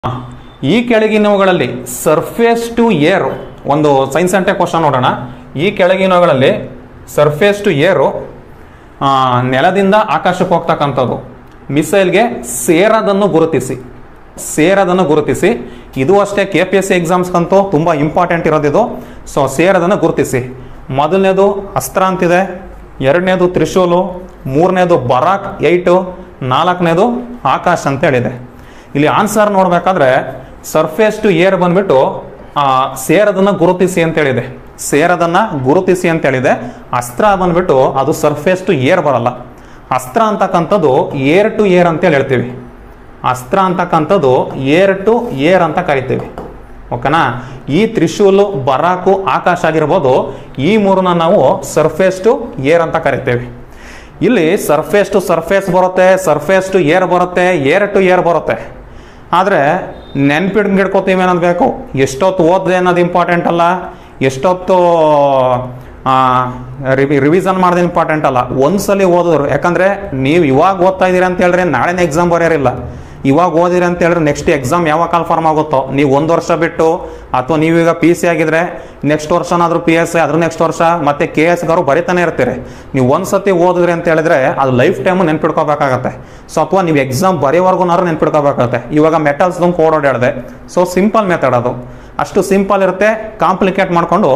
ಈ ಕೆಳಗಿನವುಗಳಲ್ಲಿ surface to air ಒಂದು ಸೈನ್ಸ್ ಅಂಟೆ ಕ್ವಶನ್ ನೋಡೋಣ ಈ ಕೆಳಗಿನವುಗಳಲ್ಲಿ ಸರ್ಫೇಸ್ ಟು ಏರು ಆ, ನೆಲದಿಂದ ಆಕಾಶಕ್ಕೆ ಹೋಗ್ತಕ್ಕಂಥದ್ದು ಮಿಸೈಲ್ಗೆ ಸೇರದನ್ನು ಗುರುತಿಸಿ ಸೇರದನ್ನು ಗುರುತಿಸಿ ಇದು ಅಷ್ಟೇ ಕೆ ಪಿ ಎಸ್ ಸಿ ಎಕ್ಸಾಮ್ಸ್ಗಂತೂ ತುಂಬ ಇಂಪಾರ್ಟೆಂಟ್ ಇರೋದಿದು ಸೊ ಸೇರದನ್ನು ಗುರುತಿಸಿ ಮೊದಲನೇದು ಅಸ್ತ್ರ ಅಂತಿದೆ ಎರಡನೇದು ತ್ರಿಶೂಲು ಮೂರನೇದು ಬರಾಕ್ ಏಯ್ಟು ನಾಲ್ಕನೇದು ಆಕಾಶ್ ಅಂತ ಹೇಳಿದೆ ಇಲ್ಲಿ ಆನ್ಸರ್ ನೋಡಬೇಕಾದ್ರೆ ಸರ್ಫೇಸ್ ಟು ಏರ್ ಬಂದ್ಬಿಟ್ಟು ಆ, ಸೇರದನ್ನ ಗುರುತಿಸಿ ಅಂತ ಹೇಳಿದೆ ಸೇರದನ್ನ ಗುರುತಿಸಿ ಅಂತ ಹೇಳಿದೆ ಅಸ್ತ್ರ ಬಂದ್ಬಿಟ್ಟು ಅದು ಸರ್ಫೇಸ್ ಟು ಏರ್ ಬರಲ್ಲ ಅಸ್ತ್ರ ಅಂತಕ್ಕಂಥದ್ದು ಏರ್ ಟು ಏರ್ ಅಂತೇಳಿ ಹೇಳ್ತೀವಿ ಅಸ್ತ್ರ ಅಂತಕ್ಕಂಥದ್ದು ಏರ್ ಟು ಏರ್ ಅಂತ ಕರಿತೀವಿ ಓಕೆನಾ ಈ ತ್ರಿಶೂಲು ಬರಾಕು ಆಕಾಶ ಆಗಿರ್ಬೋದು ಈ ಮೂರನ್ನ ನಾವು ಸರ್ಫೇಸ್ ಟು ಏರ್ ಅಂತ ಕರಿತೇವೆ ಇಲ್ಲಿ ಸರ್ಫೇಸ್ ಟು ಸರ್ಫೇಸ್ ಬರುತ್ತೆ ಸರ್ಫೇಸ್ ಟು ಏರ್ ಬರುತ್ತೆ ಏರ್ ಟು ಏರ್ ಬರುತ್ತೆ ಆದರೆ ನೆನ್ಪಿಡ್ಗಿಡ್ಕೋತೀವಿ ಅನ್ನೋದು ಬೇಕು ಎಷ್ಟೊತ್ತು ಓದಿದೆ ಅನ್ನೋದು ಇಂಪಾರ್ಟೆಂಟ್ ಅಲ್ಲ ಎಷ್ಟೊತ್ತು ರಿವಿಷನ್ ಮಾಡೋದು ಇಂಪಾರ್ಟೆಂಟ್ ಅಲ್ಲ ಒಂದ್ಸಲಿ ಓದಿದ್ರು ಯಾಕಂದರೆ ನೀವು ಇವಾಗ ಓದ್ತಾ ಇದ್ದೀರಿ ಅಂತ ಹೇಳಿದ್ರೆ ನಾಳೆನೇ ಎಕ್ಸಾಮ್ ಬರೆಯೋರಿಲ್ಲ ಇವಾಗ ಓದಿರಿ ಅಂತ ಹೇಳಿದ್ರೆ ನೆಕ್ಸ್ಟ್ ಎಕ್ಸಾಮ್ ಯಾವಾಗ ಕಾಲ್ ಫಾರ್ಮ್ ಆಗುತ್ತೋ ನೀವು ಒಂದು ವರ್ಷ ಬಿಟ್ಟು ಅಥವಾ ನೀವೀಗ ಪಿ ಸಿ ಆಗಿದ್ರೆ ನೆಕ್ಸ್ಟ್ ವರ್ಷನಾದರೂ ಪಿ ಎಸ್ ಅದ್ರ ನೆಕ್ಸ್ಟ್ ವರ್ಷ ಮತ್ತೆ ಕೆ ಎಸ್ ಗಾರು ಬರಿತಾನೆ ಇರ್ತೀರಿ ನೀವು ಒಂದ್ಸತಿ ಓದಿದ್ರಿ ಅಂತ ಹೇಳಿದ್ರೆ ಅದು ಲೈಫ್ ಟೈಮು ನೆನ್ಪಿಡ್ಕೋಬೇಕಾಗತ್ತೆ ಸೊ ಅಥವಾ ನೀವು ಎಕ್ಸಾಮ್ ಬರೆಯೋವರೆಗೂನಾದ್ರು ನೆನ್ಪಿಡ್ಕೋಬೇಕಾಗತ್ತೆ ಇವಾಗ ಮೆಟಲ್ಸ್ ಕೋಡ್ ಹೇಳಿದೆ ಸೊ ಸಿಂಪಲ್ ಮೆಥಡ್ ಅದು ಅಷ್ಟು ಸಿಂಪಲ್ ಇರುತ್ತೆ ಕಾಂಪ್ಲಿಕೇಟ್ ಮಾಡಿಕೊಂಡು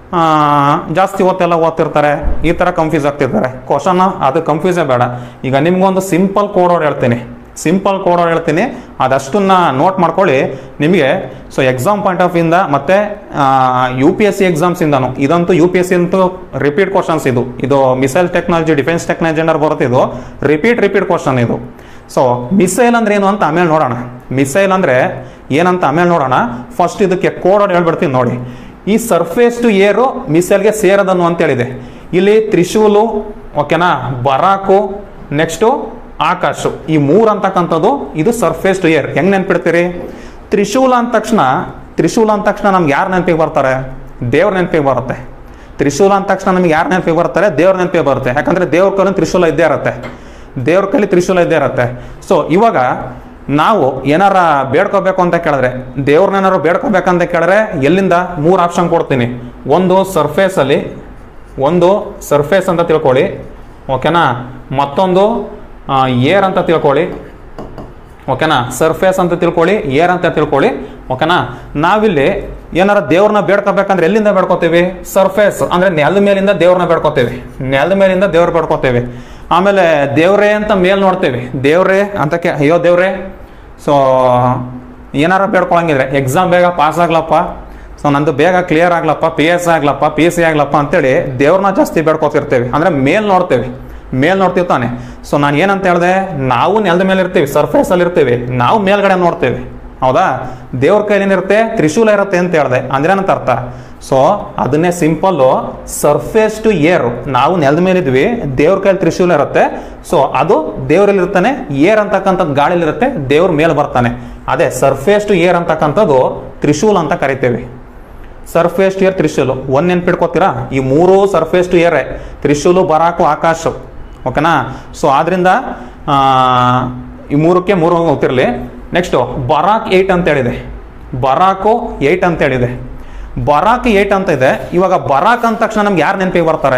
ಜಾಸ್ತಿ ಓದೆಲ್ಲ ಓದ್ತಿರ್ತಾರೆ ಈ ಥರ ಕನ್ಫ್ಯೂಸ್ ಆಗ್ತಿರ್ತಾರೆ ಕ್ವಶನ್ ಅದು ಕನ್ಫ್ಯೂಸೇ ಬೇಡ ಈಗ ನಿಮ್ಗೊಂದು ಸಿಂಪಲ್ ಕೋಡ್ ಹೇಳ್ತೀನಿ ಸಿಂಪಲ್ ಕೋಡ್ ಹೇಳ್ತೀನಿ ಅದಷ್ಟನ್ನ ನೋಟ್ ಮಾಡ್ಕೊಳ್ಳಿ ನಿಮಗೆ ಸೊ ಎಕ್ಸಾಮ್ ಪಾಯಿಂಟ್ ಆಫ್ ಇಂದ ಮತ್ತೆ ಯು ಪಿ ಎಸ್ ಸಿ ಎಕ್ಸಾಮ್ಸಿಂದನು ಇದಂತೂ ಯು ಪಿ ಎಸ್ ಸಿ ಅಂತೂ ರಿಪೀಟ್ ಕ್ವಶನ್ಸ್ ಇದು ಇದು ಮಿಸೈಲ್ ಟೆಕ್ನಾಲಜಿ ಡಿಫೆನ್ಸ್ ಟೆಕ್ನಾಲಜಿ ಏನಾರು ಬರುತ್ತೆ ಇದು ರಿಪೀಟ್ ರಿಪೀಟ್ ಕ್ವಶನ್ ಇದು ಸೊ ಮಿಸೈಲ್ ಅಂದ್ರೆ ಏನು ಅಂತ ಆಮೇಲೆ ನೋಡೋಣ ಮಿಸೈಲ್ ಅಂದ್ರೆ ಏನಂತ ಆಮೇಲೆ ನೋಡೋಣ ಫಸ್ಟ್ ಇದಕ್ಕೆ ಕೋಡ್ ಹೇಳ್ಬಿಡ್ತೀನಿ ನೋಡಿ ಈ ಸರ್ಫೇಸ್ ಟು ಏರು ಮಿಸೈಲ್ಗೆ ಸೇರದನ್ನು ಅಂತ ಹೇಳಿದೆ ಇಲ್ಲಿ ತ್ರಿಶೂಲು ಓಕೆನಾ ಬರಾಕು ನೆಕ್ಸ್ಟು ಆಕಾಶು ಈ ಮೂರು ಅಂತಕ್ಕಂಥದ್ದು ಇದು ಸರ್ಫೇಸ್ ಟು ಏರ್ ಹೆಂಗ್ ನೆನ್ಪಿಡ್ತೀರಿ ತ್ರಿಶೂಲ ಅಂದ ತಕ್ಷಣ ತ್ರಿಶೂಲ ಅಂದ ತಕ್ಷಣ ನಮ್ಗೆ ಯಾರು ನೆನಪಿಗೆ ಬರ್ತಾರೆ ದೇವ್ರ ನೆನಪಿಗೆ ಬರುತ್ತೆ ತ್ರಿಶೂಲ ಅಂದ ತಕ್ಷಣ ನಮ್ಗೆ ಯಾರು ನೆನಪಿಗೆ ಬರ್ತಾರೆ ದೇವ್ರ ನೆನಪಿಗೆ ಬರುತ್ತೆ ಯಾಕಂದ್ರೆ ದೇವ್ರ ಕೈಲಿ ತ್ರಿಶೂಲ ಇದ್ದೇ ಇರುತ್ತೆ ದೇವ್ರ ಕೈಲಿ ತ್ರಿಶೂಲ ಇದ್ದೇ ಇರುತ್ತೆ ಸೊ ಇವಾಗ ನಾವು ಏನಾರ ಬೇಡ್ಕೋಬೇಕು ಅಂತ ಕೇಳಿದ್ರೆ ದೇವ್ರನ್ನೇನಾರು ಬೇಡ್ಕೋಬೇಕಂತ ಕೇಳಿದ್ರೆ ಎಲ್ಲಿಂದ ಮೂರು ಆಪ್ಷನ್ ಕೊಡ್ತೀನಿ ಒಂದು ಸರ್ಫೇಸಲ್ಲಿ ಒಂದು ಸರ್ಫೇಸ್ ಅಂತ ತಿಳ್ಕೊಳ್ಳಿ ಓಕೆನಾ ಮತ್ತೊಂದು ಏರ್ ಅಂತ ತಿಳ್ಕೊಳ್ಳಿ ಓಕೆನಾ ಸರ್ಫೇಸ್ ಅಂತ ತಿಳ್ಕೊಳ್ಳಿ ಏರ್ ಅಂತ ತಿಳ್ಕೊಳ್ಳಿ ಓಕೆನಾ ನಾವಿಲ್ಲಿ ಏನಾರ ದೇವ್ರನ್ನ ಬೇಡ್ಕೋಬೇಕಂದ್ರೆ ಎಲ್ಲಿಂದ ಬೇಡ್ಕೋತೀವಿ ಸರ್ಫೇಸ್ ಅಂದ್ರೆ ನೆಲದ ಮೇಲಿಂದ ದೇವ್ರನ್ನ ಬೇಡ್ಕೋತೀವಿ ನೆಲದ ಮೇಲಿಂದ ದೇವ್ರ ಬೇಡ್ಕೋತೀವಿ ಆಮೇಲೆ ದೇವ್ರೇ ಅಂತ ಮೇಲ್ ನೋಡ್ತೀವಿ ದೇವ್ರೇ ಅಂತ ಕೇ ಅಯ್ಯೋ ದೇವ್ರೇ ಸೊ ಏನಾರ ಬೇಡ್ಕೊಳಂಗಿದ್ರೆ ಎಕ್ಸಾಮ್ ಬೇಗ ಪಾಸ್ ಆಗ್ಲಪ್ಪ ಸೊ ನಂದು ಬೇಗ ಕ್ಲಿಯರ್ ಆಗ್ಲಪ್ಪ ಪಿ ಎಸ್ ಆಗ್ಲಪ್ಪ ಪಿ ಸಿ ಆಗ್ಲಪ್ಪ ಅಂತೇಳಿ ದೇವ್ರನ್ನ ಜಾಸ್ತಿ ಬೇಡ್ಕೊತಿರ್ತೀವಿ ಅಂದ್ರೆ ಮೇಲ್ ನೋಡ್ತೇವೆ ಮೇಲ್ ನೋಡ್ತೀವಿ ತಾನೆ ಸೊ ನಾನು ಏನಂತ ಹೇಳಿದೆ ನಾವು ನೆಲದ ಮೇಲೆ ಇರ್ತೀವಿ ಸರ್ಫೇಸ್ ಅಲ್ಲಿ ಇರ್ತೀವಿ ನಾವು ಮೇಲ್ಗಡೆ ನೋಡ್ತೇವೆ ಹೌದಾ ದೇವ್ರ ಕೈಲೇನಿರುತ್ತೆ ತ್ರಿಶೂಲ ಇರುತ್ತೆ ಅಂತ ಹೇಳಿದೆ ಅಂದ್ರೆ ಏನಂತ ಅರ್ಥ ಸೊ ಅದನ್ನೇ ಸಿಂಪಲ್ಲು ಸರ್ಫೇಸ್ ಟು ಏರ್ ನಾವು ನೆಲದ ಮೇಲೆ ಇದ್ವಿ ದೇವ್ರ ಕೈಲಿ ತ್ರಿಶೂಲ ಇರುತ್ತೆ ಸೊ ಅದು ದೇವ್ರಲ್ಲಿ ಇರ್ತಾನೆ ಏರ್ ಅಂತಕ್ಕಂಥದ್ದು ಗಾಳಿಲಿರುತ್ತೆ ದೇವ್ರ ಮೇಲೆ ಬರ್ತಾನೆ ಅದೇ ಸರ್ಫೇಸ್ ಟು ಏರ್ ಅಂತಕ್ಕಂಥದ್ದು ತ್ರಿಶೂಲ್ ಅಂತ ಕರಿತೇವೆ ಸರ್ಫೇಸ್ ಟು ಏರ್ ತ್ರಿಶೂಲು ಒಂದ್ ನೆನ್ಪಿಡ್ಕೋತೀರಾ ಈ ಮೂರು ಸರ್ಫೇಸ್ ಟು ಏರೇ ತ್ರಿಶೂಲು ಬರಾಕು ಆಕಾಶ ಓಕೆನಾ ಸೊ ಆದ್ರಿಂದ ಆ, ಈ ಮೂರಕ್ಕೆ ಮೂರು ಗೊತ್ತಿರಲಿ ನೆಕ್ಸ್ಟು ಬರಾಕ್ ಏಯ್ಟ್ ಅಂತ ಹೇಳಿದೆ ಬರಾಕು ಏಯ್ಟ್ ಅಂತ ಹೇಳಿದೆ ಬರಾಕ್ ಏಯ್ಟ್ ಅಂತ ಇದೆ ಇವಾಗ ಬರಾಕ್ ಅಂದ ತಕ್ಷಣ ನಮ್ಗೆ ಯಾರು ನೆನಪಿಗೆ ಬರ್ತಾರೆ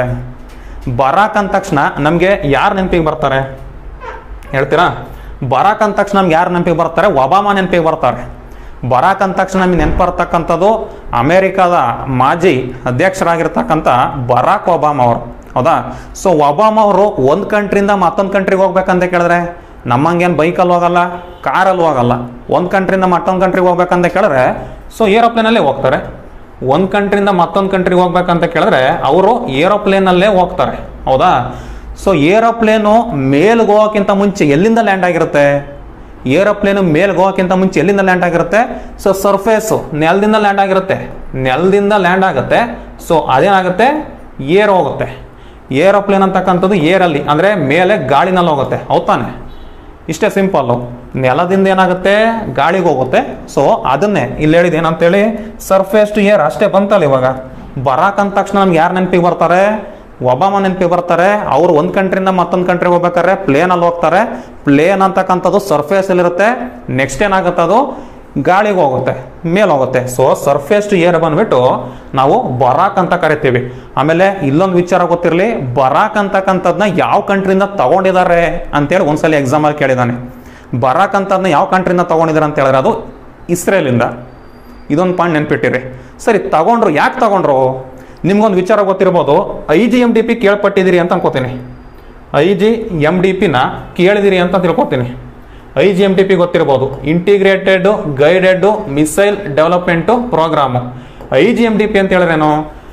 ಬರಾಕ್ ಅಂದ ತಕ್ಷಣ ನಮಗೆ ಯಾರು ನೆನಪಿಗೆ ಬರ್ತಾರೆ ಹೇಳ್ತೀರಾ ಬರಾಕ್ ಅಂದ ತಕ್ಷಣ ನಮ್ಗೆ ಯಾರು ನೆನಪಿಗೆ ಬರ್ತಾರೆ ಒಬಾಮಾ ನೆನಪಿಗೆ ಬರ್ತಾರೆ ಬರಾಕ್ ಅಂದ ತಕ್ಷಣ ನಮಗೆ ನೆನಪು ಬರ್ತಕ್ಕಂಥದ್ದು ಅಮೇರಿಕಾದ ಮಾಜಿ ಅಧ್ಯಕ್ಷರಾಗಿರ್ತಕ್ಕಂಥ ಬರಾಕ್ ಒಬಾಮಾ ಅವರು ಹೌದಾ ಸೊ ಒಬಾಮಾ ಅವರು ಒಂದು ಕಂಟ್ರಿಯಿಂದ ಮತ್ತೊಂದು ಕಂಟ್ರಿಗೆ ಹೋಗ್ಬೇಕಂತ ಕೇಳಿದ್ರೆ ನಮ್ಮಂಗೇನು ಬೈಕಲ್ಲಿ ಹೋಗಲ್ಲ ಕಾರಲ್ಲಿ ಹೋಗಲ್ಲ ಒಂದು ಕಂಟ್ರಿಯಿಂದ ಮತ್ತೊಂದು ಕಂಟ್ರಿಗೆ ಹೋಗ್ಬೇಕಂತ ಕೇಳಿದ್ರೆ ಸೊ ಏರೋಪ್ಲೇನಲ್ಲೇ ಹೋಗ್ತಾರೆ ಒಂದು ಕಂಟ್ರಿಯಿಂದ ಮತ್ತೊಂದು ಕಂಟ್ರಿಗೆ ಹೋಗ್ಬೇಕಂತ ಕೇಳಿದ್ರೆ ಅವರು ಏರೋಪ್ಲೇನಲ್ಲೇ ಹೋಗ್ತಾರೆ ಹೌದಾ ಸೊ ಏರೋಪ್ಲೇನು ಮೇಲ್ಗೆ ಹೋಗೋಕ್ಕಿಂತ ಮುಂಚೆ ಎಲ್ಲಿಂದ ಲ್ಯಾಂಡ್ ಆಗಿರುತ್ತೆ ಏರೋಪ್ಲೇನು ಮೇಲ್ಗೆ ಹೋಗೋಕ್ಕಿಂತ ಮುಂಚೆ ಎಲ್ಲಿಂದ ಲ್ಯಾಂಡ್ ಆಗಿರುತ್ತೆ ಸೊ ಸರ್ಫೇಸು ನೆಲದಿಂದ ಲ್ಯಾಂಡ್ ಆಗಿರುತ್ತೆ ನೆಲದಿಂದ ಲ್ಯಾಂಡ್ ಆಗುತ್ತೆ ಸೊ ಅದೇನಾಗುತ್ತೆ ಏರ್ ಹೋಗುತ್ತೆ ಏರೋಪ್ಲೇನ್ ಅಂತಕ್ಕಂಥದ್ದು ಏರಲ್ಲಿ ಅಂದರೆ ಮೇಲೆ ಗಾಳಿನಲ್ಲಿ ಹೋಗುತ್ತೆ ಹೌದಾನೆ ಇಷ್ಟೇ ಸಿಂಪಲ್ಲು ನೆಲದಿಂದ ಏನಾಗುತ್ತೆ ಗಾಳಿಗೆ ಹೋಗುತ್ತೆ ಸೊ ಅದನ್ನೇ ಇಲ್ಲಿ ಹೇಳಿದ ಏನಂತೇಳಿ ಸರ್ಫೇಸ್ ಟು ಏರ್ ಅಷ್ಟೇ ಬಂತಲ್ಲ ಇವಾಗ ಬರಾಕ್ ಅಂದ ತಕ್ಷಣ ನಮ್ಗೆ ಯಾರು ನೆನಪಿಗೆ ಬರ್ತಾರೆ ಒಬಾಮ ನೆನಪಿಗೆ ಬರ್ತಾರೆ ಅವ್ರು ಒಂದು ಕಂಟ್ರಿಯಿಂದ ಮತ್ತೊಂದು ಕಂಟ್ರಿಗೆ ಹೋಗ್ಬೇಕಾದ್ರೆ ಪ್ಲೇನಲ್ಲಿ ಹೋಗ್ತಾರೆ ಪ್ಲೇನ್ ಅಂತಕ್ಕಂಥದ್ದು ಸರ್ಫೇಸ್ ಇರುತ್ತೆ ನೆಕ್ಸ್ಟ್ ಏನಾಗುತ್ತೆ ಅದು ಗಾಳಿಗೆ ಹೋಗುತ್ತೆ ಮೇಲೆ ಹೋಗುತ್ತೆ ಸೊ ಸರ್ಫೇಸ್ ಟು ಏರ್ ಬಂದ್ಬಿಟ್ಟು ನಾವು ಬರಾಕ್ ಅಂತ ಕರಿತೀವಿ ಆಮೇಲೆ ಇಲ್ಲೊಂದು ವಿಚಾರ ಗೊತ್ತಿರಲಿ ಬರಾಕ್ ಅಂತಕ್ಕಂಥದ್ದನ್ನ ಯಾವ ಕಂಟ್ರಿಯಿಂದ ತಗೊಂಡಿದ್ದಾರೆ ಅಂತೇಳಿ ಒಂದ್ಸಲ ಎಕ್ಸಾಮಲ್ಲಿ ಕೇಳಿದಾನೆ ಬರಾಕ್ ಅಂತದನ್ನ ಯಾವ ಕಂಟ್ರಿಯಿಂದ ತಗೊಂಡಿದ್ದಾರೆ ಅಂತ ಹೇಳಿದ್ರೆ ಅದು ಇಸ್ರೇಲಿಂದ ಇದೊಂದು ಪಾಯಿಂಟ್ ನೆನ್ಪಿಟ್ಟಿರಿ ಸರಿ ತಗೊಂಡ್ರು ಯಾಕೆ ತಗೊಂಡ್ರು ನಿಮ್ಗೊಂದು ವಿಚಾರ ಗೊತ್ತಿರ್ಬೋದು I G M D P ಕೇಳ್ಪಟ್ಟಿದ್ದೀರಿ ಅಂತ ಅನ್ಕೋತೀನಿ ಐ ಜಿ ಎಮ್ ಡಿ ಪಿನ ಕೇಳಿದಿರಿ ಅಂತ ತಿಳ್ಕೊತೀನಿ I G M D P ಗೊತ್ತಿರ್ಬೋದು integrated guided missile development programme I G M D P ಅಂತ ಹೇಳಿದ್ರೇನು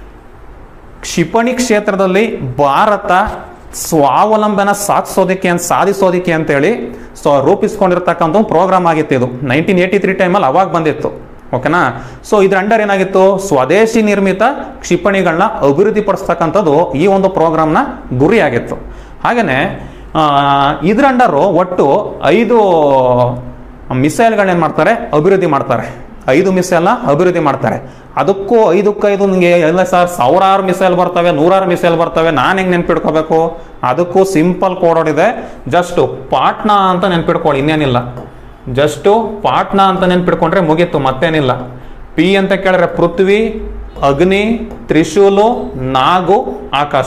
ಕ್ಷಿಪಣಿ ಕ್ಷೇತ್ರದಲ್ಲಿ ಭಾರತ ಸ್ವಾವಲಂಬನ ಸಾಧಿಸೋದಕ್ಕೆ ಅಂತ ಸಾಧಿಸೋದಕ್ಕೆ ಅಂತೇಳಿ ಸೊ ರೂಪಿಸ್ಕೊಂಡಿರ್ತಕ್ಕಂಥ ಒಂದು ಪ್ರೋಗ್ರಾಮ್ ಆಗಿತ್ತು ಇದು ನೈನ್ಟೀನ್ ಏಯ್ಟಿ ತ್ರೀ ಟೈಮಲ್ಲಿ ಅವಾಗ ಬಂದಿತ್ತು ಓಕೆನಾ ಸೊ ಇದ್ರ ಅಂಡರ್ ಏನಾಗಿತ್ತು ಸ್ವದೇಶಿ ನಿರ್ಮಿತ ಕ್ಷಿಪಣಿಗಳನ್ನ ಅಭಿವೃದ್ಧಿಪಡಿಸ್ತಕ್ಕಂಥದ್ದು ಈ ಒಂದು ಪ್ರೋಗ್ರಾಮ್ನ ಗುರಿಯಾಗಿತ್ತು ಹಾಗೆಯೇ ಇದ್ರ ಅಂಡರು ಒಟ್ಟು ಐದು ಮಿಸೈಲ್ಗಳನ್ನ ಏನು ಮಾಡ್ತಾರೆ ಅಭಿವೃದ್ಧಿ ಮಾಡ್ತಾರೆ ಐದು ಮಿಸೈಲ್ನ ಅಭಿವೃದ್ಧಿ ಮಾಡ್ತಾರೆ ಅದಕ್ಕೂ ಐದಕ್ಕೂ ಐದು ನಿಮಗೆ ಎಲ್ಲ ಸರ್ ಸಾವಿರಾರು ಮಿಸೈಲ್ ಬರ್ತವೆ ನೂರಾರು ಮಿಸೈಲ್ ಬರ್ತವೆ ನಾನು ಹೆಂಗೆ ನೆನ್ಪಿಡ್ಕೋಬೇಕು ಅದಕ್ಕೂ ಸಿಂಪಲ್ ಕೋಡ್ ಇದೆ ಜಸ್ಟ್ ಪಾಟ್ನಾ ಅಂತ ನೆನ್ಪಿಡ್ಕೊಳ್ಳಿ ಇನ್ನೇನಿಲ್ಲ ಜಸ್ಟು ಪಾಟ್ನಾ ಅಂತ ನೆನ್ಪಿಡ್ಕೊಂಡ್ರೆ ಮುಗೀತು ಮತ್ತೇನಿಲ್ಲ ಪಿ ಅಂತ ಕೇಳಿದ್ರೆ ಪೃಥ್ವಿ ಅಗ್ನಿ ತ್ರಿಶೂಲು ನಾಗು ಆಕಾಶ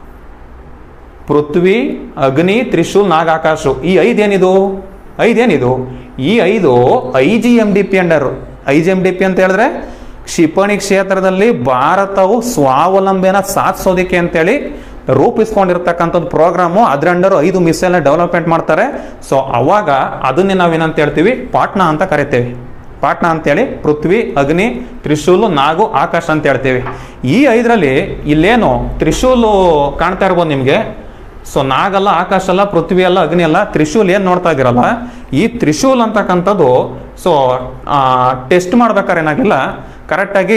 ಪೃಥ್ವಿ ಅಗ್ನಿ ತ್ರಿಶೂಲ್ ನಾಗ ಆಕಾಶು ಈ ಐದು ಏನಿದು ಐದು ಏನಿದು ಈ ಐದು I G M D P under I G M D P ಅಂತ ಹೇಳಿದ್ರೆ ಕ್ಷಿಪಣಿ ಕ್ಷೇತ್ರದಲ್ಲಿ ಭಾರತವು ಸ್ವಾವಲಂಬನ ಸಾಧಿಸೋದಕ್ಕೆ ಅಂತೇಳಿ ರೂಪಿಸ್ಕೊಂಡಿರ್ತಕ್ಕಂಥದ್ದು ಪ್ರೋಗ್ರಾಮು ಅದ್ರ ಅಂಡರು ಐದು ಮಿಸೈಲ್ನ ಡೆವಲಪ್ಮೆಂಟ್ ಮಾಡ್ತಾರೆ ಸೊ ಅವಾಗ ಅದನ್ನೇ ನಾವೇನಂತ ಹೇಳ್ತೀವಿ ಪಾಟ್ನಾ ಅಂತ ಕರಿತೇವೆ ಪಾಟ್ನಾ ಅಂತೇಳಿ ಪೃಥ್ವಿ ಅಗ್ನಿ ತ್ರಿಶೂಲು ನಾಗು ಆಕಾಶ ಅಂತ ಹೇಳ್ತೀವಿ ಈ ಐದರಲ್ಲಿ ಇಲ್ಲೇನು ತ್ರಿಶೂಲು ಕಾಣ್ತಾ ಇರ್ಬೋದು ನಿಮಗೆ ಸೊ ನಾಗಲ್ಲ ಆಕಾಶ ಅಲ್ಲ ಪೃಥ್ವಿ ಅಲ್ಲ ಅಗ್ನಿ ಅಲ್ಲ ತ್ರಿಶೂಲ್ ಏನು ನೋಡ್ತಾ ಇದ್ದೀರಲ್ಲ ಈ ತ್ರಿಶೂಲ್ ಅಂತಕ್ಕಂಥದ್ದು ಸೊ ಟೆಸ್ಟ್ ಮಾಡ್ಬೇಕಾದ್ರೆ ಏನಾಗಿಲ್ಲ ಕರೆಕ್ಟಾಗಿ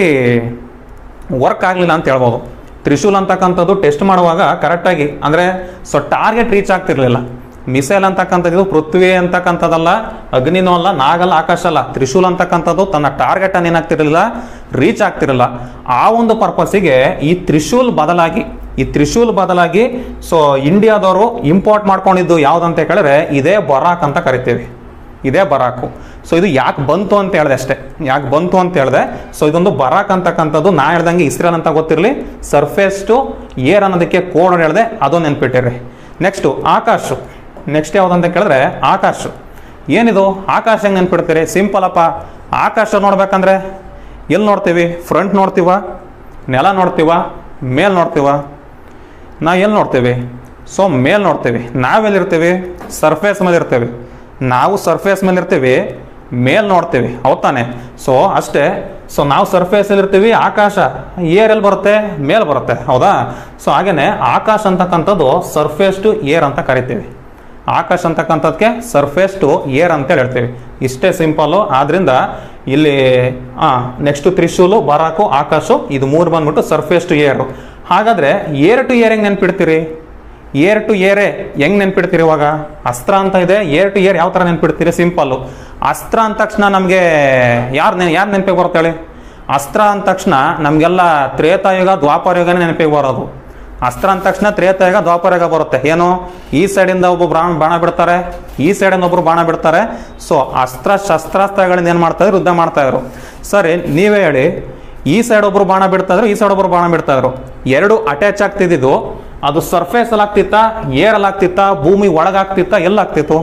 ವರ್ಕ್ ಆಗಲಿಲ್ಲ ಅಂತ ಹೇಳ್ಬೋದು ತ್ರಿಶೂಲ್ ಅಂತಕ್ಕಂಥದ್ದು ಟೆಸ್ಟ್ ಮಾಡುವಾಗ ಕರೆಕ್ಟಾಗಿ ಅಂದರೆ ಸೊ ಟಾರ್ಗೆಟ್ ರೀಚ್ ಆಗ್ತಿರ್ಲಿಲ್ಲ ಮಿಸೈಲ್ ಅಂತಕ್ಕಂಥದ್ದು ಪೃಥ್ವಿ ಅಂತಕ್ಕಂಥದ್ದಲ್ಲ ಅಗ್ನಿನೂ ಅಲ್ಲ ನಾಗಲ್ಲ ಆಕಾಶ ಅಲ್ಲ ತ್ರಿಶೂಲ್ ಅಂತಕ್ಕಂಥದ್ದು ತನ್ನ ಟಾರ್ಗೆಟ್ ಅನ್ನು ಏನಾಗ್ತಿರಲಿಲ್ಲ ರೀಚ್ ಆಗ್ತಿರಲಿಲ್ಲ ಆ ಒಂದು ಪರ್ಪಸ್ಸಿಗೆ ಈ ತ್ರಿಶೂಲ್ ಬದಲಾಗಿ ಈ ತ್ರಿಶೂಲ್ ಬದಲಾಗಿ ಸೊ ಇಂಡಿಯಾದವರು ಇಂಪೋರ್ಟ್ ಮಾಡ್ಕೊಂಡಿದ್ದು ಯಾವುದಂತ ಕೇಳಿದ್ರೆ ಇದೇ ಬರಾಕ್ ಅಂತ ಕರಿತೀವಿ ಇದೇ ಬರಾಕು ಸೊ ಇದು ಯಾಕೆ ಬಂತು ಅಂತ ಹೇಳಿದೆ ಅಷ್ಟೇ ಯಾಕೆ ಬಂತು ಅಂತ ಹೇಳಿದೆ ಸೊ ಇದೊಂದು ಬರಾಕ್ ಅಂತಕ್ಕಂಥದ್ದು ನಾ ಹೇಳ್ದಂಗೆ ಇಸ್ರೇಲ್ ಅಂತ ಗೊತ್ತಿರಲಿ ಸರ್ಫೇಸ್ ಟು ಏರ್ ಅನ್ನೋದಕ್ಕೆ ಕೋಡ್ ಹೇಳಿದೆ ಅದು ನೆನ್ಪಿಟ್ಟಿರಿ ನೆಕ್ಸ್ಟು ಆಕಾಶ್ ನೆಕ್ಸ್ಟ್ ಯಾವುದಂತ ಕೇಳಿದ್ರೆ ಆಕಾಶ್ ಏನಿದು ಆಕಾಶ ಹೆಂಗೆ ನೆನ್ಪಿಡ್ತೀರಿ ಸಿಂಪಲ್ ಅಪ್ಪ ಆಕಾಶ ನೋಡ್ಬೇಕಂದ್ರೆ ಎಲ್ಲಿ ನೋಡ್ತೀವಿ ಫ್ರಂಟ್ ನೋಡ್ತೀವ ನೆಲ ನೋಡ್ತೀವ ಮೇಲ್ ನೋಡ್ತೀವ ನಾವು ಎಲ್ಲಿ ನೋಡ್ತೀವಿ ಸೊ ಮೇಲ್ ನೋಡ್ತೀವಿ ನಾವೆಲ್ಲಿರ್ತೀವಿ ಸರ್ಫೇಸ್ ಮೇಲೆ ಇರ್ತೀವಿ ನಾವು ಸರ್ಫೇಸ್ ಮೇಲೆ ಇರ್ತೀವಿ ಮೇಲ್ ನೋಡ್ತೀವಿ ಹೌದ್ ತಾನೆ ಸೊ ಅಷ್ಟೇ ಸೊ ನಾವು ಸರ್ಫೇಸಲ್ಲಿ ಇರ್ತೀವಿ ಆಕಾಶ ಏರ್ ಎಲ್ಲಿ ಬರುತ್ತೆ ಮೇಲ್ ಬರುತ್ತೆ ಹೌದಾ ಸೊ ಹಾಗೇನೆ ಆಕಾಶ ಅಂತಕ್ಕಂಥದ್ದು ಸರ್ಫೇಸ್ ಟು ಏರ್ ಅಂತ ಕರಿತೀವಿ ಆಕಾಶ ಅಂತಕ್ಕಂಥದ್ದಕ್ಕೆ ಸರ್ಫೇಸ್ ಟು ಏರ್ ಅಂತೇಳಿ ಹೇಳ್ತೀವಿ ಇಷ್ಟೇ ಸಿಂಪಲ್ಲು ಆದ್ರಿಂದ ಇಲ್ಲಿ ನೆಕ್ಸ್ಟ್ ತ್ರಿಶೂಲು ಬರಾಕು ಆಕಾಶು ಇದು ಮೂರು ಬಂದ್ಬಿಟ್ಟು ಸರ್ಫೇಸ್ ಟು ಏರು ಹಾಗಾದ್ರೆ ಏರ್ ಟು ಏರ್ ಹೆಂಗೆ ನೆನ್ಪಿಡ್ತೀರಿ ಏರ್ ಟು ಏರೇ ಹೆಂಗ್ ನೆನ್ಪಿಡ್ತೀರಿ ಇವಾಗ ಅಸ್ತ್ರ ಅಂತ ಇದೆ ಏರ್ ಟು ಏರ್ ಯಾವ ಥರ ನೆನ್ಪಿಡ್ತೀರಿ ಸಿಂಪಲ್ಲು ಅಸ್ತ್ರ ಅಂದ ತಕ್ಷಣ ನಮಗೆ ಯಾರು ನೆನ್ ಯಾರು ನೆನಪಿಗೆ ಬರುತ್ತೆ ಹೇಳಿ ಅಸ್ತ್ರ ಅಂದ ತಕ್ಷಣ ನಮಗೆಲ್ಲ ತ್ರೇತಾಯುಗ ದ್ವಾಪರಯುಗನೇ ನೆನಪಿಗೆ ಬರೋದು ಅಸ್ತ್ರ ಅಂದ ತಕ್ಷಣ ತ್ರೇತಾಯುಗ ದ್ವಾಪರಯುಗ ಬರುತ್ತೆ ಏನು ಈ ಸೈಡಿಂದ ಒಬ್ಬ ಬಾಣ ಬಾಣ ಬಿಡ್ತಾರೆ ಈ ಸೈಡಿಂದ ಒಬ್ರು ಬಾಣ ಬಿಡ್ತಾರೆ ಸೊ ಅಸ್ತ್ರ ಶಸ್ತ್ರಾಸ್ತ್ರಗಳಿಂದ ಏನು ಮಾಡ್ತಾ ಇದ್ರು ಯುದ್ಧ ಮಾಡ್ತಾ ಇದ್ರು ಸರಿ ನೀವೇ ಹೇಳಿ ಈ ಸೈಡ್ ಒಬ್ರು ಬಾಣ ಬಿಡ್ತಾ ಇದ್ರು ಈ ಸೈಡ್ ಒಬ್ರು ಬಾಣ ಬಿಡ್ತಾ ಇದ್ರು ಎರಡು ಅಟ್ಯಾಚ್ ಆಗ್ತಿದ್ದು ಅದು ಸರ್ಫೇಸ್ ಅಲ್ಲಿ ಆಗ್ತಿತ್ತ ಏರಲ್ಲಿ ಆಗ್ತಿತ್ತ ಭೂಮಿ ಒಳಗಾಗ್ತಿತ್ತ ಎಲ್ಲಾಗ್ತಿತ್ತು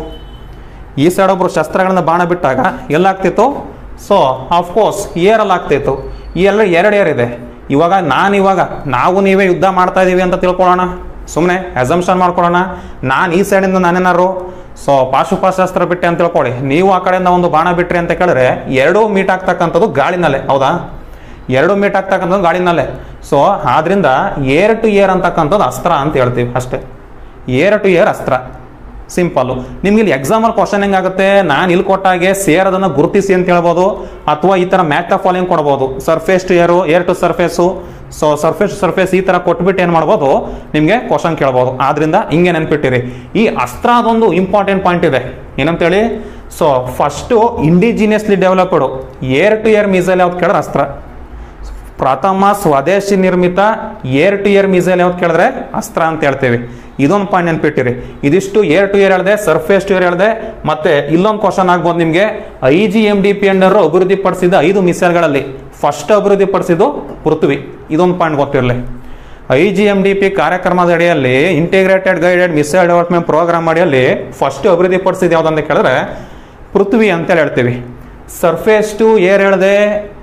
ಈ ಸೈಡ್ ಒಬ್ರು ಶಸ್ತ್ರಗಳಿಂದ ಬಾಣ ಬಿಟ್ಟಾಗ ಎಲ್ಲಾಗ್ತಿತ್ತು ಸೊ ಕೋರ್ಸ್ ಏರಲ್ಲಿ ಆಗ್ತಿತ್ತು ಈ ಎಲ್ಲ ಎರಡು ಏರ್ ಇದೆ ಇವಾಗ ನಾನು ಇವಾಗ ನಾವು ನೀವೇ ಯುದ್ಧ ಮಾಡ್ತಾ ಇದೀವಿ ಅಂತ ತಿಳ್ಕೊಳ್ಳೋಣ ಸುಮ್ಮನೆ ಅಸಂಪ್ಷನ್ ಮಾಡ್ಕೊಳ್ಳೋಣ ನಾನು ಈ ಸೈಡಿಂದ ನಾನೇನಾರು ಸೊ ಪಾಶುಪಾಶಾಸ್ತ್ರ ಬಿಟ್ಟೆ ಅಂತ ತಿಳ್ಕೊಳ್ಳಿ ನೀವು ಆ ಕಡೆಯಿಂದ ಒಂದು ಬಾಣ ಬಿಟ್ರಿ ಅಂತ ಕೇಳಿದ್ರೆ ಎರಡೂ ಮೀಟ್ ಆಗ್ತಕ್ಕಂಥದ್ದು ಗಾಳಿನಲ್ಲೇ ಹೌದಾ ಎರಡು ಮೀಟ್ ಆಗ್ತಕ್ಕಂಥದ್ದು ಗಾಳಿನಲ್ಲೇ ಸೊ ಆದ್ರಿಂದ ಏರ್ ಟು ಏರ್ ಅಂತಕ್ಕಂಥದ್ದು ಅಸ್ತ್ರ ಅಂತ ಹೇಳ್ತೀವಿ ಅಷ್ಟೇ air to air Astra simple ನಿಮ್ಗೆ ಇಲ್ಲಿ ಎಕ್ಸಾಮಲ್ಲಿ ಕ್ವಶನ್ ಹೆಂಗಾಗುತ್ತೆ ನಾನು ಇಲ್ಲಿ ಕೊಟ್ಟಾಗೆ ಸೇರದನ್ನು ಗುರುತಿಸಿ ಅಂತ ಹೇಳ್ಬೋದು ಅಥವಾ ಈ ಥರ ಮ್ಯಾಚ್ ದ ಫಾಲೋಯಿಂಗ್ ಕೊಡ್ಬೋದು surface to air air to surface so surface to surface ಈ ಥರ ಕೊಟ್ಬಿಟ್ಟು ಏನು ಮಾಡ್ಬೋದು ನಿಮಗೆ ಕ್ವಶನ್ ಕೇಳ್ಬೋದು ಆದ್ರಿಂದ ಹಿಂಗೆ ನೆನ್ಪಿಟ್ಟಿರಿ ಈ ಅಸ್ತ್ರ ಅದೊಂದು ಇಂಪಾರ್ಟೆಂಟ್ ಪಾಯಿಂಟ್ ಇದೆ ಏನಂತೇಳಿ so first indigenously developed air to air missile ಯಾವ್ದು ಕೇಳಿದ್ರೆ ಅಸ್ತ್ರ ಪ್ರಥಮ ಸ್ವದೇಶಿ ನಿರ್ಮಿತ ಏರ್ ಟು ಏರ್ ಮಿಸೈಲ್ ಯಾವ್ದು ಕೇಳಿದ್ರೆ ಅಸ್ತ್ರ ಅಂತ ಹೇಳ್ತೀವಿ ಇದೊಂದು ಪಾಯಿಂಟ್ ನೆನ್ಪಿಟ್ಟಿರಿ ಇದಿಷ್ಟು ಏರ್ ಟು ಏರ್ ಹೇಳಿದೆ ಸರ್ಫೇಸ್ ಟು ಏರ್ ಹೇಳಿದೆ ಮತ್ತೆ ಇಲ್ಲೊಂದು ಕ್ವಶನ್ ಆಗ್ಬೋದು ನಿಮಗೆ I G M D P under ಅಭಿವೃದ್ಧಿಪಡಿಸಿದ ಐದು ಮಿಸೈಲ್ಗಳಲ್ಲಿ ಫಸ್ಟ್ ಅಭಿವೃದ್ಧಿಪಡಿಸಿದ್ದು ಪೃಥ್ವಿ ಇದೊಂದು ಪಾಯಿಂಟ್ ಗೊತ್ತಿರಲಿ I G M D P ಕಾರ್ಯಕ್ರಮದ ಅಡಿಯಲ್ಲಿ integrated guided missile development programme ಅಡಿಯಲ್ಲಿ ಫಸ್ಟ್ ಅಭಿವೃದ್ಧಿಪಡಿಸಿದ ಯಾವುದಂತ ಕೇಳಿದ್ರೆ ಪೃಥ್ವಿ ಅಂತೇಳಿ ಹೇಳ್ತೀವಿ ಸರ್ಫೇಸ್ ಟು ಏರ್ ಹೇಳಿದೆ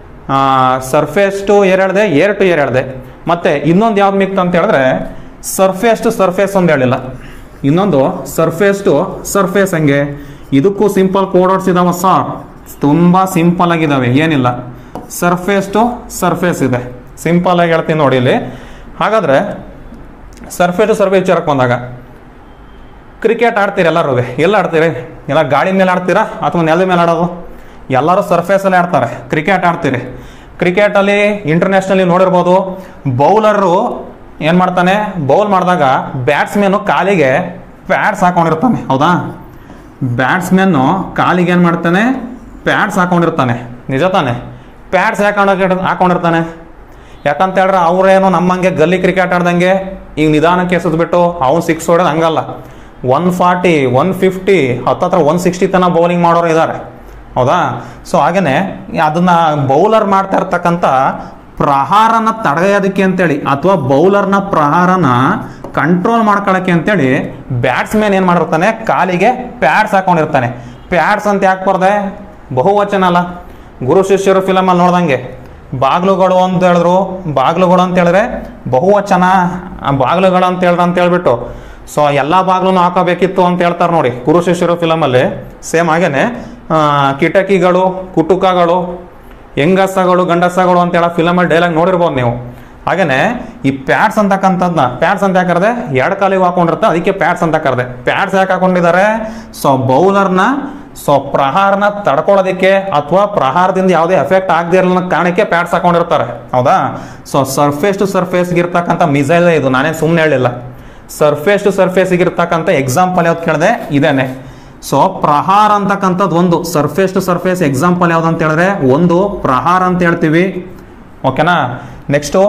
ಸರ್ಫೇಸ್ ಟು ಏರ್ ಹೇಳಿದೆ ಏರ್ ಟು ಏರ್ ಹೇಳಿದೆ ಮತ್ತೆ ಇನ್ನೊಂದು ಯಾವ್ದು ಮಿಕ್ತು ಅಂತ ಹೇಳಿದ್ರೆ ಸರ್ಫೇಸ್ ಟು ಸರ್ಫೇಸ್ ಒಂದು ಹೇಳಿಲ್ಲ ಇನ್ನೊಂದು ಸರ್ಫೇಸ್ ಟು ಸರ್ಫೇಸ್ ಹಂಗೆ ಇದಕ್ಕೂ ಸಿಂಪಲ್ ಕೋಡೋಡ್ಸ್ ಇದಾವ ಸರ್ ತುಂಬ ಸಿಂಪಲ್ ಆಗಿದ್ದಾವೆ ಏನಿಲ್ಲ ಸರ್ಫೇಸ್ ಟು ಸರ್ಫೇಸ್ ಇದೆ ಸಿಂಪಲ್ ಆಗಿ ಹೇಳ್ತೀನಿ ನೋಡಿ ಇಲ್ಲಿ ಹಾಗಾದ್ರೆ ಸರ್ಫೇಸ್ ಟು ಸರ್ಫೇಸ್ ವಿಚಾರಕ್ಕೆ ಬಂದಾಗ ಕ್ರಿಕೆಟ್ ಆಡ್ತೀರಿ ಎಲ್ಲರೂ ಎಲ್ಲ ಆಡ್ತೀರಿ ಎಲ್ಲ ಗಾಡಿ ಮೇಲೆ ಆಡ್ತೀರಾ ಅಥವಾ ನೆಲದ ಮೇಲೆ ಆಡೋದು ಎಲ್ಲರೂ ಸರ್ಫೇಸಲ್ಲಿ ಆಡ್ತಾರೆ ಕ್ರಿಕೆಟ್ ಆಡ್ತೀರಿ ಕ್ರಿಕೆಟಲ್ಲಿ ಇಂಟರ್ನ್ಯಾಷನಲಿ ನೋಡಿರ್ಬೋದು ಬೌಲರು ಏನು ಮಾಡ್ತಾನೆ ಬೌಲ್ ಮಾಡಿದಾಗ ಬ್ಯಾಟ್ಸ್ಮನ್ನು ಕಾಲಿಗೆ ಪ್ಯಾಡ್ಸ್ ಹಾಕೊಂಡಿರ್ತಾನೆ ಹೌದಾ ಬ್ಯಾಟ್ಸ್ಮನ್ನು ಕಾಲಿಗೆ ಏನು ಮಾಡ್ತಾನೆ ಪ್ಯಾಡ್ಸ್ ಹಾಕೊಂಡಿರ್ತಾನೆ ನಿಜ ತಾನೆ ಪ್ಯಾಡ್ಸ್ ಹಾಕೊಂಡು ಹಾಕೊಂಡಿರ್ತಾನೆ ಯಾಕಂತ ಹೇಳಿದ್ರೆ ಅವ್ರೇನು ನಮ್ಮಂಗೆ ಗಲ್ಲಿ ಕ್ರಿಕೆಟ್ ಆಡ್ದಂಗೆ ಈಗ ನಿಧಾನಕ್ಕೆ ಎಸೆದ್ಬಿಟ್ಟು ಅವ್ನು ಸಿಕ್ಸ್ ಹೊಡೆದು ಹಂಗಲ್ಲ ಒನ್ ಫಾರ್ಟಿ ಒನ್ ಫಿಫ್ಟಿ ಹತ್ತತ್ರ ಒನ್ ಸಿಕ್ಸ್ಟಿ ತನಕ ಬೌಲಿಂಗ್ ಮಾಡೋರು ಇದ್ದಾರೆ ಹೌದಾ ಸೊ ಹಾಗೇನೆ ಅದನ್ನ ಬೌಲರ್ ಮಾಡ್ತಾ ಇರ್ತಕ್ಕಂಥ ಪ್ರಹಾರನ ತಡೆಯೋದಕ್ಕೆ ಅಂತೇಳಿ ಅಥವಾ ಬೌಲರ್ನ ಪ್ರಹಾರನ ಕಂಟ್ರೋಲ್ ಮಾಡ್ಕೊಳ್ಳೋಕ್ಕೆ ಅಂತೇಳಿ ಬ್ಯಾಟ್ಸ್ಮನ್ ಏನು ಮಾಡಿರ್ತಾನೆ ಕಾಲಿಗೆ ಪ್ಯಾಡ್ಸ್ ಹಾಕೊಂಡಿರ್ತಾನೆ ಪ್ಯಾಡ್ಸ್ ಅಂತ ಯಾಕೆ ಬರ್ದೆ ಬಹುವಚನ ಅಲ್ಲ ಗುರು ಶಿಷ್ಯರು ಫಿಲಮಲ್ಲಿ ನೋಡ್ದಂಗೆ ಬಾಗ್ಲುಗಳು ಅಂತ ಹೇಳಿದ್ರು ಬಾಗ್ಲುಗಳು ಅಂತ ಹೇಳಿದ್ರೆ ಬಹುವಚನ ಆ ಬಾಗ್ಲುಗಳು ಅಂತ ಹೇಳಿದ್ರು ಅಂತ ಹೇಳ್ಬಿಟ್ಟು ಸೊ ಎಲ್ಲ ಬಾಗ್ಲೂ ಹಾಕೋಬೇಕಿತ್ತು ಅಂತ ಹೇಳ್ತಾರೆ ನೋಡಿ ಗುರು ಶಿಷ್ಯರು ಫಿಲಮಲ್ಲಿ ಸೇಮ್ ಹಾಗೇನೆ ಆ, ಕಿಟಕಿಗಳು ಕುಟುಕಗಳು ಹೆಂಗಸಗಳು ಗಂಡಸಗಳು ಅಂತ ಹೇಳೋ ಫಿಲಮಲ್ಲಿ ಡೈಲಾಗ್ ನೋಡಿರ್ಬೋದು ನೀವು ಹಾಗೇನೆ ಈ ಪ್ಯಾಡ್ಸ್ ಅಂತಕ್ಕಂಥದ್ದನ್ನ ಪ್ಯಾಡ್ಸ್ ಅಂತ ಯಾಕಂದ್ರೆ ಎರಡು ಕಾಲಿಗೆ ಹಾಕೊಂಡಿರುತ್ತೆ ಅದಕ್ಕೆ ಪ್ಯಾಡ್ಸ್ ಅಂತ ಕರೆದೆ ಪ್ಯಾಡ್ಸ್ ಯಾಕೆ ಹಾಕೊಂಡಿದ್ದಾರೆ ಸೊ ಬೌಲರ್ನ ಸೊ ಪ್ರಹಾರನ ತಡ್ಕೊಳ್ಳೋದಕ್ಕೆ ಅಥವಾ ಪ್ರಹಾರದಿಂದ ಯಾವುದೇ ಎಫೆಕ್ಟ್ ಆಗದೆ ಇರಲ್ಲ ಅನ್ನೋ ಕಾರಣಕ್ಕೆ ಪ್ಯಾಡ್ಸ್ ಹಾಕೊಂಡಿರ್ತಾರೆ ಹೌದಾ ಸೊ ಸರ್ಫೇಸ್ ಟು ಸರ್ಫೇಸ್ಗೆ ಇರ್ತಕ್ಕಂಥ ಮಿಸೈಲ್ ಇದು ನಾನೇ ಸುಮ್ಮನೆ ಹೇಳಿಲ್ಲ ಸರ್ಫೇಸ್ ಟು ಸರ್ಫೇಸ್ಗೆ ಇರ್ತಕ್ಕಂಥ ಎಕ್ಸಾಂಪಲ್ ಯಾವ್ದು ಕೇಳಿದೆ ಇದೇನೆ ಸೊ ಪ್ರಹಾರ ಅಂತಕ್ಕಂಥದ್ದು ಒಂದು ಸರ್ಫೇಸ್ ಟು ಸರ್ಫೇಸ್ ಎಕ್ಸಾಂಪಲ್ ಯಾವ್ದು ಅಂತ ಹೇಳಿದ್ರೆ ಒಂದು ಪ್ರಹಾರ ಅಂತ ಹೇಳ್ತೀವಿ ಓಕೆನಾ ನೆಕ್ಸ್ಟು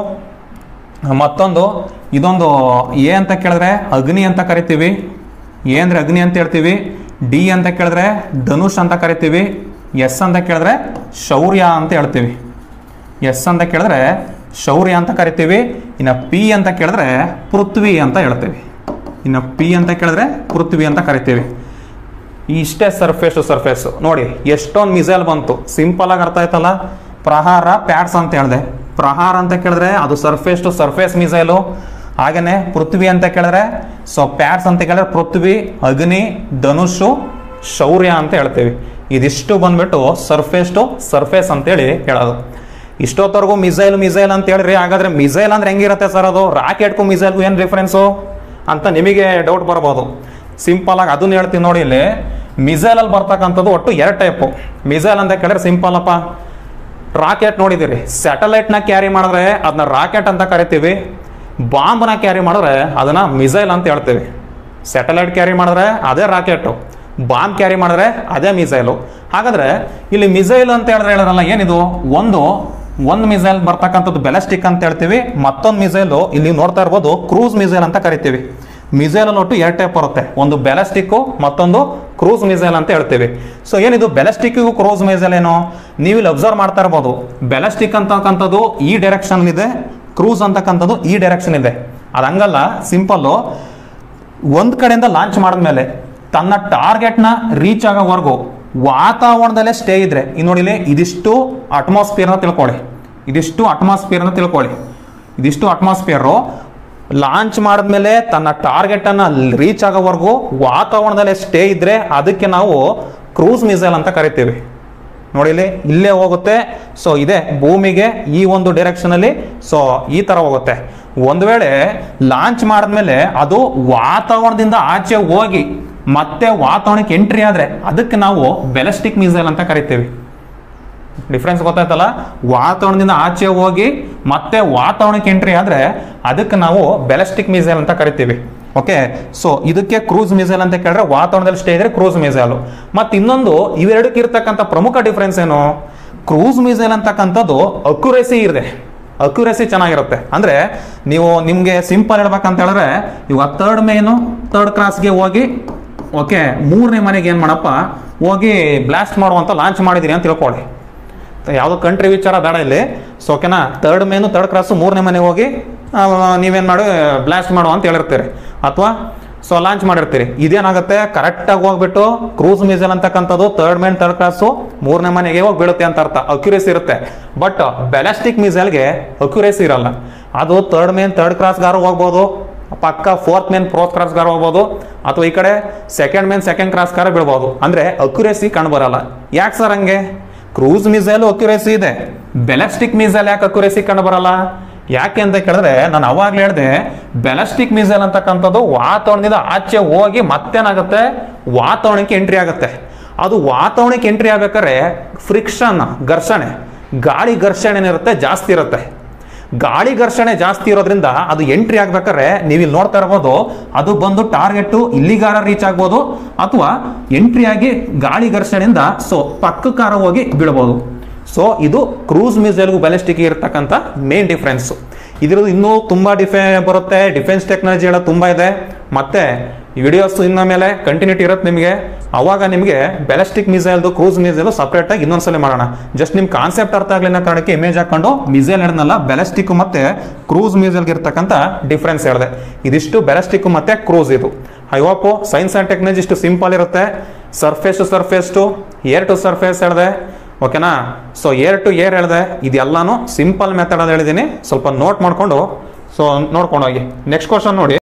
ಮತ್ತೊಂದು ಇದೊಂದು ಎ ಅಂತ ಕೇಳಿದ್ರೆ ಅಗ್ನಿ ಅಂತ ಕರಿತೀವಿ ಎ ಅಂದ್ರೆ ಅಗ್ನಿ ಅಂತ ಹೇಳ್ತೀವಿ ಡಿ ಅಂತ ಕೇಳಿದ್ರೆ ಧನುಷ್ ಅಂತ ಕರಿತೀವಿ ಎಸ್ ಅಂತ ಕೇಳಿದ್ರೆ ಶೌರ್ಯ ಅಂತ ಹೇಳ್ತೀವಿ ಎಸ್ ಅಂತ ಕೇಳಿದ್ರೆ ಶೌರ್ಯ ಅಂತ ಕರಿತೀವಿ ಇನ್ನು ಪಿ ಅಂತ ಕೇಳಿದ್ರೆ ಪೃಥ್ವಿ ಅಂತ ಹೇಳ್ತೀವಿ ಇನ್ನು ಪಿ ಅಂತ ಕೇಳಿದ್ರೆ ಪೃಥ್ವಿ ಅಂತ ಕರಿತೀವಿ ಇಷ್ಟೇ ಸರ್ಫೇಸ್ ಟು ಸರ್ಫೇಸ್ ನೋಡಿ ಎಷ್ಟೊಂದು ಮಿಸೈಲ್ ಬಂತು ಸಿಂಪಲ್ ಆಗಿ ಅರ್ಥ ಆಯ್ತಲ್ಲ ಪ್ರಹಾರ ಪ್ಯಾಡ್ಸ್ ಅಂತ ಹೇಳಿದೆ ಪ್ರಹಾರ ಅಂತ ಕೇಳಿದ್ರೆ ಅದು ಸರ್ಫೇಸ್ ಟು ಸರ್ಫೇಸ್ ಮಿಸೈಲು ಹಾಗೇನೆ ಪೃಥ್ವಿ ಅಂತ ಕೇಳಿದ್ರೆ ಸೊ ಪ್ಯಾಡ್ಸ್ ಅಂತ ಕೇಳಿದ್ರೆ ಪೃಥ್ವಿ ಅಗ್ನಿ ಧನುಷು ಶೌರ್ಯ ಅಂತ ಹೇಳ್ತೀವಿ ಇದಿಷ್ಟು ಬಂದ್ಬಿಟ್ಟು ಸರ್ಫೇಸ್ ಟು ಸರ್ಫೇಸ್ ಅಂತೇಳಿ ಹೇಳೋದು ಇಷ್ಟೊತ್ತವರೆಗೂ ಮಿಸೈಲ್ ಮಿಸೈಲ್ ಅಂತ ಹೇಳ್ರಿ ಹಾಗಾದ್ರೆ ಮಿಸೈಲ್ ಅಂದ್ರೆ ಹೆಂಗಿರುತ್ತೆ ಸರ್ ಅದು ರಾಕೆಟ್ಗೂ ಮಿಸೈಲ್ಗೂ ಏನು ಡಿಫ್ರೆನ್ಸು ಅಂತ ನಿಮಗೆ ಡೌಟ್ ಬರ್ಬೋದು ಸಿಂಪಲ್ ಆಗಿ ಅದನ್ನ ಹೇಳ್ತೀನಿ ನೋಡಿ ಇಲ್ಲಿ ಮಿಸೈಲ್ ಅಲ್ಲಿ ಬರ್ತಕ್ಕಂಥದ್ದು ಒಟ್ಟು ಎರಡು ಟೈಪು ಮಿಸೈಲ್ ಅಂತ ಕೇಳಿದ್ರೆ ಸಿಂಪಲ್ ಅಪ್ಪ ರಾಕೆಟ್ ನೋಡಿದಿರಿ ಸ್ಯಾಟಲೈಟ್ನ ಕ್ಯಾರಿ ಮಾಡಿದ್ರೆ ಅದನ್ನ ರಾಕೆಟ್ ಅಂತ ಕರಿತೀವಿ ಬಾಂಬ್ನ ಕ್ಯಾರಿ ಮಾಡಿದ್ರೆ ಅದನ್ನ ಮಿಸೈಲ್ ಅಂತ ಹೇಳ್ತೀವಿ ಸ್ಯಾಟಲೈಟ್ ಕ್ಯಾರಿ ಮಾಡಿದ್ರೆ ಅದೇ ರಾಕೆಟು ಬಾಂಬ್ ಕ್ಯಾರಿ ಮಾಡಿದ್ರೆ ಅದೇ ಮಿಸೈಲು ಹಾಗಾದ್ರೆ ಇಲ್ಲಿ ಮಿಸೈಲ್ ಅಂತ ಹೇಳಿದ್ರೆ ಹೇಳಿದ್ರಲ್ಲ ಏನಿದು ಒಂದು ಒಂದು ಮಿಸೈಲ್ ಬರ್ತಕ್ಕಂಥದ್ದು ಬೆಲೆಸ್ಟಿಕ್ ಅಂತ ಹೇಳ್ತೀವಿ ಮತ್ತೊಂದು ಮಿಸೈಲು ಇಲ್ಲಿ ನೋಡ್ತಾ ಇರ್ಬೋದು ಕ್ರೂಸ್ ಮಿಸೈಲ್ ಅಂತ ಕರಿತೀವಿ ಮಿಸೈಲ್ ಒಟ್ಟು ಎರಡು ಟೈಪ್ ಬರುತ್ತೆ ಒಂದು ಬೆಲೆಸ್ಟಿಕ್ಕು ಮತ್ತೊಂದು ಕ್ರೂಸ್ ಮಿಸೈಲ್ ಅಂತ ಹೇಳ್ತೀವಿ ಸೊ ಏನಿದು ಬೆಲೆಸ್ಟಿಕ್ಕಿಗೂ ಕ್ರೂಸ್ ಮಿಸೈಲ್ ಏನು ನೀವು ಇಲ್ಲಿ ಅಬ್ಸರ್ವ್ ಮಾಡ್ತಾ ಇರ್ಬೋದು ಬೆಲೆಸ್ಟಿಕ್ ಅಂತಕ್ಕಂಥದ್ದು ಈ ಡೈರೆಕ್ಷನ್ ಇದೆ ಕ್ರೂಸ್ ಅಂತಕ್ಕಂಥದ್ದು ಈ ಡೈರೆಕ್ಷನ್ ಇದೆ ಅದು ಹಂಗಲ್ಲ ಸಿಂಪಲ್ಲು ಒಂದು ಕಡೆಯಿಂದ ಲಾಂಚ್ ಮಾಡಿದ್ಮೇಲೆ ತನ್ನ ಟಾರ್ಗೆಟ್ನ ರೀಚ್ ಆಗೋವರೆಗೂ ವಾತಾವರಣದಲ್ಲೇ ಸ್ಟೇ ಇದ್ರೆ ಇನ್ನು ನೋಡಿಲಿ ಇದಿಷ್ಟು ಅಟ್ಮಾಸ್ಫಿಯರ್ನ ತಿಳ್ಕೊಳ್ಳಿ ಇದಿಷ್ಟು ಅಟ್ಮಾಸ್ಫಿಯರ್ನ ತಿಳ್ಕೊಳ್ಳಿ ಇದಿಷ್ಟು ಅಟ್ಮಾಸ್ಫಿಯರು ಲಾಂಚ್ ಮಾಡಿದ್ಮೇಲೆ ತನ್ನ ಟಾರ್ಗೆಟನ್ನು ರೀಚ್ ಆಗೋವರೆಗೂ ವಾತಾವರಣದಲ್ಲೇ ಸ್ಟೇ ಇದ್ರೆ ಅದಕ್ಕೆ ನಾವು ಕ್ರೂಸ್ ಮಿಸೈಲ್ ಅಂತ ಕರಿತೀವಿ ನೋಡಿಲಿ ಇಲ್ಲೇ ಹೋಗುತ್ತೆ ಸೊ ಇದೆ ಭೂಮಿಗೆ ಈ ಒಂದು ಡೈರೆಕ್ಷನ್ ಅಲ್ಲಿ ಸೊ ಈ ತರ ಹೋಗುತ್ತೆ ಒಂದು ವೇಳೆ ಲಾಂಚ್ ಮಾಡಿದ್ಮೇಲೆ ಅದು ವಾತಾವರಣದಿಂದ ಆಚೆ ಹೋಗಿ ಮತ್ತೆ ವಾತಾವರಣಕ್ಕೆ ಎಂಟ್ರಿ ಆದ್ರೆ ಅದಕ್ಕೆ ನಾವು ಬೆಲೆಸ್ಟಿಕ್ ಮಿಸೈಲ್ ಅಂತ ಕರಿತೀವಿ ಡಿಫ್ರೆನ್ಸ್ ಗೊತ್ತಾಯ್ತಲ್ಲ ವಾತಾವರಣದಿಂದ ಆಚೆ ಹೋಗಿ ಮತ್ತೆ ವಾತಾವರಣಕ್ಕೆ ಎಂಟ್ರಿ ಆದ್ರೆ ಅದಕ್ಕೆ ನಾವು ಬೆಲೆಸ್ಟಿಕ್ ಮಿಸೈಲ್ ಅಂತ ಕರಿತೀವಿ ಓಕೆ ಸೊ ಇದಕ್ಕೆ ಕ್ರೂಸ್ ಮಿಸೈಲ್ ಅಂತ ಕೇಳಿದ್ರೆ ವಾತಾವರಣದಲ್ಲಿ ಸ್ಟೇ ಇದ್ರೆ ಕ್ರೂಸ್ ಮಿಸೈಲ್ ಮತ್ತೆ ಇನ್ನೊಂದು ಇವೆರಡಕ್ಕೆ ಇರ್ತಕ್ಕಂಥ ಪ್ರಮುಖ ಡಿಫ್ರೆನ್ಸ್ ಏನು ಕ್ರೂಸ್ ಮಿಸೈಲ್ ಅಂತಕ್ಕಂಥದ್ದು ಅಕ್ಯುರೇಸಿ ಇದೆ ಅಕ್ಯುರಸಿ ಚೆನ್ನಾಗಿರುತ್ತೆ ಅಂದರೆ ನೀವು ನಿಮಗೆ ಸಿಂಪಲ್ ಹೇಳ್ಬೇಕಂತ ಹೇಳಿದ್ರೆ ಇವಾಗ ತರ್ಡ್ ಮೇನು ತರ್ಡ್ ಕ್ರಾಸ್ಗೆ ಹೋಗಿ ಓಕೆ ಮೂರನೇ ಮನೆಗೆ ಏನು ಮಾಡಪ್ಪ ಹೋಗಿ ಬ್ಲಾಸ್ಟ್ ಮಾಡುವಂತ ಲಾಂಚ್ ಮಾಡಿದಿರಿ ಅಂತ ತಿಳ್ಕೊಳ್ಳಿ ಯಾವುದೋ ಕಂಟ್ರಿ ವಿಚಾರ ಬೇಡ ಇಲ್ಲಿ ಸೊ ಓಕೆನಾ ತರ್ಡ್ ಮೇನು ತರ್ಡ್ ಕ್ರಾಸು ಮೂರನೇ ಮನೆಗೆ ಹೋಗಿ ಆ, ನೀವೇನು ಮಾಡಿ ಬ್ಲಾಸ್ಟ್ ಮಾಡು ಅಂತ ಹೇಳಿರ್ತೀರಿ ಅಥವಾ ಸೊ ಲಾಂಚ್ ಮಾಡಿರ್ತೀರಿ ಇದೇನಾಗುತ್ತೆ ಕರೆಕ್ಟಾಗಿ ಹೋಗ್ಬಿಟ್ಟು ಕ್ರೂಸ್ ಮಿಸೈಲ್ ಅಂತಕ್ಕಂಥದ್ದು ತರ್ಡ್ ಮೇನ್ ತರ್ಡ್ ಕ್ಲಾಸು ಮೂರನೇ ಮನೆಗೆ ಹೋಗಿ ಬೀಳುತ್ತೆ ಅಂತ ಅರ್ಥ ಅಕ್ಯುರೇಸಿ ಇರುತ್ತೆ ಬಟ್ ಬೆಲಾಸ್ಟಿಕ್ ಮಿಸೈಲ್ಗೆ ಅಕ್ಯುರೇಸಿ ಇರಲ್ಲ ಅದು ತರ್ಡ್ ಮೇನ್ ತರ್ಡ್ ಕ್ರಾಸ್ಗಾರು ಹೋಗ್ಬೋದು ಪಕ್ಕ ಫೋರ್ತ್ ಮೇನ್ ಫೋರ್ತ್ ಕ್ರಾಸ್ಗಾರ ಹೋಗ್ಬೋದು ಅಥವಾ ಈ ಕಡೆ ಸೆಕೆಂಡ್ ಮೇನ್ ಸೆಕೆಂಡ್ ಕ್ರಾಸ್ಗಾರ ಬೀಳ್ಬೋದು ಅಂದ್ರೆ ಅಕ್ಯುರೇಸಿ ಕಂಡು ಬರಲ್ಲ ಯಾಕೆ ಸರ್ ಹಂಗೆ ಕ್ರೂಸ್ ಮಿಸೈಲ್ ಅಕ್ಯುರೇಸಿ ಇದೆ ಬೆಲಾಸ್ಟಿಕ್ ಮಿಸೈಲ್ ಯಾಕೆ ಅಕ್ಯುರೇಸಿ ಕಂಡು ಬರಲ್ಲ ಯಾಕೆ ಅಂತ ಕೇಳಿದ್ರೆ ನಾನು ಅವಾಗ್ಲೇ ಹೇಳಿದೆ ಬೆಲಾಸ್ಟಿಕ್ ಮಿಸೈಲ್ ಅಂತಕ್ಕಂಥದ್ದು ವಾತಾವರಣದಿಂದ ಆಚೆ ಹೋಗಿ ಮತ್ತೇನಾಗುತ್ತೆ ವಾತಾವರಣಕ್ಕೆ ಎಂಟ್ರಿ ಆಗುತ್ತೆ ಅದು ವಾತಾವರಣಕ್ಕೆ ಎಂಟ್ರಿ ಆಗ್ಬೇಕಾದ್ರೆ ಫ್ರಿಕ್ಷನ್ ಘರ್ಷಣೆ ಗಾಳಿ ಘರ್ಷಣೆ ಏನಿರುತ್ತೆ ಜಾಸ್ತಿ ಇರುತ್ತೆ ಗಾಳಿ ಘರ್ಷಣೆ ಜಾಸ್ತಿ ಇರೋದ್ರಿಂದ ಅದು ಎಂಟ್ರಿ ಆಗ್ಬೇಕಾದ್ರೆ ನೀವು ಇಲ್ಲಿ ನೋಡ್ತಾ ಇರ್ಬೋದು ಅದು ಬಂದು ಟಾರ್ಗೆಟ್ ಇಲ್ಲಿಗಾರ ರೀಚ್ ಆಗ್ಬೋದು ಅಥವಾ ಎಂಟ್ರಿ ಆಗಿ ಗಾಳಿ ಘರ್ಷಣೆಯಿಂದ ಸೊ ಪಕ್ಕಕ್ಕಾರ ಹೋಗಿ ಬೀಳ್ಬೋದು ಸೊ ಇದು ಕ್ರೂಸ್ ಮಿಸೈಲ್ಗೂ ಬ್ಯಾಲಿಸ್ಟಿಕ್ ಇರತಕ್ಕಂಥ ಮೇನ್ ಡಿಫ್ರೆನ್ಸ್ ಇದ್ರದ್ದು ಇನ್ನೂ ತುಂಬಾ ಡಿಫೆ ಬರುತ್ತೆ ಡಿಫೆನ್ಸ್ ಟೆಕ್ನಾಲಜಿ ಎಲ್ಲ ತುಂಬಾ ಇದೆ ಮತ್ತೆ ವಿಡಿಯೋಸ್ ಇನ್ನ ಮೇಲೆ ಕಂಟಿನ್ಯೂಟಿ ಇರುತ್ತೆ ನಿಮಗೆ ಅವಾಗ ನಿಮಗೆ ಬ್ಯಾಲಿಸ್ಟಿಕ್ ಮಿಸೈಲ್ದು ಕ್ರೂಸ್ ಮಿಸೈಲ್ ಸಪ್ರೇಟ್ ಆಗಿ ಇನ್ನೊಂದ್ಸಲ ಮಾಡೋಣ ಜಸ್ಟ್ ನಿಮ್ ಕಾನ್ಸೆಪ್ಟ್ ಅರ್ಥ ಆಗಲಿ ಅನ್ನೋ ಕಾರಣಕ್ಕೆ ಇಮೇಜ್ ಹಾಕೊಂಡು ಮಿಸೈಲ್ ಹೇಳಿದ್ನಲ್ಲ ಬ್ಯಾಲಿಸ್ಟಿಕ್ ಮತ್ತೆ ಕ್ರೂಸ್ ಮಿಸೈಲ್ಗೆ ಇರ್ತಕ್ಕಂಥ ಡಿಫ್ರೆನ್ಸ್ ಹೇಳಿದೆ ಇದಿಷ್ಟು ಬ್ಯಾಲಿಸ್ಟಿಕ್ ಮತ್ತೆ ಕ್ರೂಸ್ ಇದು I hope science and technology ಇಷ್ಟು ಸಿಂಪಲ್ ಇರುತ್ತೆ surface to surface to air to surface ಹೇಳಿದೆ ಓಕೆನಾ ಸೊ ಏರ್ ಟು ಏರ್ ಹೇಳಿದೆ ಇದೆಲ್ಲಾನು ಸಿಂಪಲ್ ಮೆಥಡ್ ಅಂತ ಹೇಳಿದ್ದೀನಿ ಸ್ವಲ್ಪ ನೋಟ್ ಮಾಡ್ಕೊಂಡು ಸೊ ನೋಡ್ಕೊಂಡು ಹೋಗಿ ನೆಕ್ಸ್ಟ್ ಕ್ವಶನ್ ನೋಡಿ